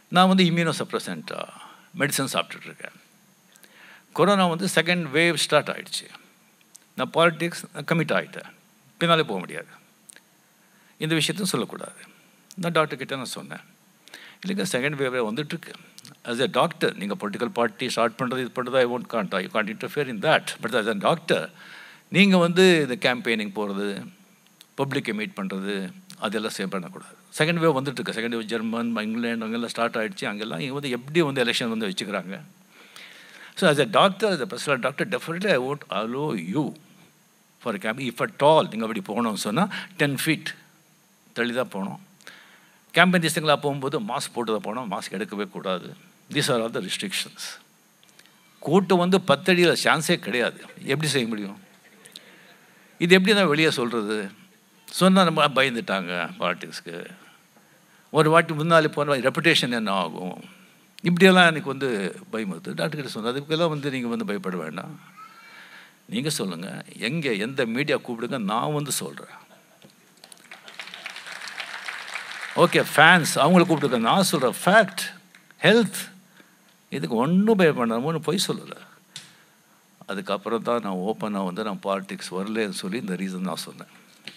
நான் வந்து இம்யூனோ சப்ரசண்ட்டாக மெடிசன் சாப்பிட்டுட்ருக்கேன் கொரோனா வந்து செகண்ட் வேவ் ஸ்டார்ட் ஆகிடுச்சு நான் பாலிட்டிக்ஸ் கமிட் ஆகிட்டேன் பின்னாலே போக முடியாது இந்த விஷயத்தையும் சொல்லக்கூடாது நான் டாக்டர்கிட்ட நான் சொன்னேன் இல்லைங்க செகண்ட் வேவ் வந்துட்டுருக்கு ஆஸ் எ டாக்டர் நீங்கள் பொலிட்டிக்கல் பார்ட்டி ஸ்டார்ட் பண்ணுறது இது பண்ணுறது I won't can't I can't interfere in that but as a doctor நீங்கள் வந்து இந்த கேம்பெயினிங் போகிறது பப்ளிக்கை மீட் பண்ணுறது அதெல்லாம் சேவ் பண்ணக்கூடாது செகண்ட் வேவ் வந்துட்டுருக்கு செகண்ட் வேவ் ஜெர்மன் இங்கிலாந்து அங்கெல்லாம் ஸ்டார்ட் ஆகிடுச்சு அங்கெல்லாம் இங்கே வந்து எப்படி வந்து எலெக்ஷன் வந்து வச்சுக்கிறாங்க so as a doctor as a personal doctor definitely I won't allow you for camp if at all நீங்கள் அப்படி போகணும்னு சொன்னால் டென் ஃபீட் தள்ளி தான் போகணும் கேம்பெயின் திசைங்களாக போகும்போது மாஸ்க் போட்டு தான் போகணும் மாஸ்க் எடுக்கவே கூடாது these are all the restrictions கூட்டம் வந்து பத்தடியில் சான்ஸே கிடையாது எப்படி செய்ய முடியும் இது எப்படி தான் வெளியே சொல்கிறது சொன்னால் நம்ம பயந்துட்டாங்க பாலிட்டிக்ஸ்க்கு ஒரு வாட்டி முன்னாலே போன ரெப்புடேஷன் என்ன ஆகும் இப்படியெல்லாம் எனக்கு வந்து பயமுறுத்து டாக்டர்கிட்ட சொன்னேன் அதுக்கெல்லாம் வந்து நீங்கள் வந்து பயப்பட வேண்டாம் நீங்கள் சொல்லுங்கள் எங்கே எந்த மீடியா கூப்பிடுங்க நான் வந்து சொல்கிறேன் ஓகே ஃபேன்ஸ் அவங்கள கூப்பிட்டுருக்க நான் சொல்கிறேன் ஃபேக்ட் ஹெல்த் இதுக்கு ஒன்றும் பயப்படாமனு பொய் சொல்லலை அதுக்கப்புறம் தான் நான் ஓப்பனாக வந்து நான் பாலிடிக்ஸ் வரலன்னு சொல்லி இந்த ரீசன் நான் சொன்னேன்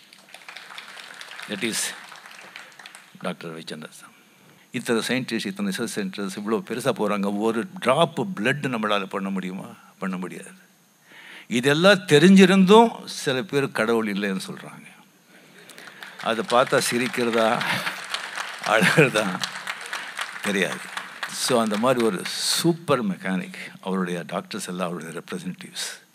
தட் இஸ் டாக்டர் ரவிச்சந்திரன் இத்தனை சயின்டிஸ்ட் இத்தனை ரிசர்ச் சென்டர்ஸ் இவ்வளோ பெருசாக போகிறாங்க ஒரு ட்ராப்பு பிளட் நம்மளால் பண்ண முடியுமா பண்ண முடியாது இதெல்லாம் தெரிஞ்சிருந்தும் சில பேர் கடவுள் இல்லைன்னு சொல்கிறாங்க அதை பார்த்தா சிரிக்கிறதா அழகிறதா தெரியாது ஸோ அந்த மாதிரி ஒரு சூப்பர் மெக்கானிக் அவருடைய டாக்டர்ஸ் எல்லாம் அவருடைய ரெப்ரசன்டேட்டிவ்ஸ்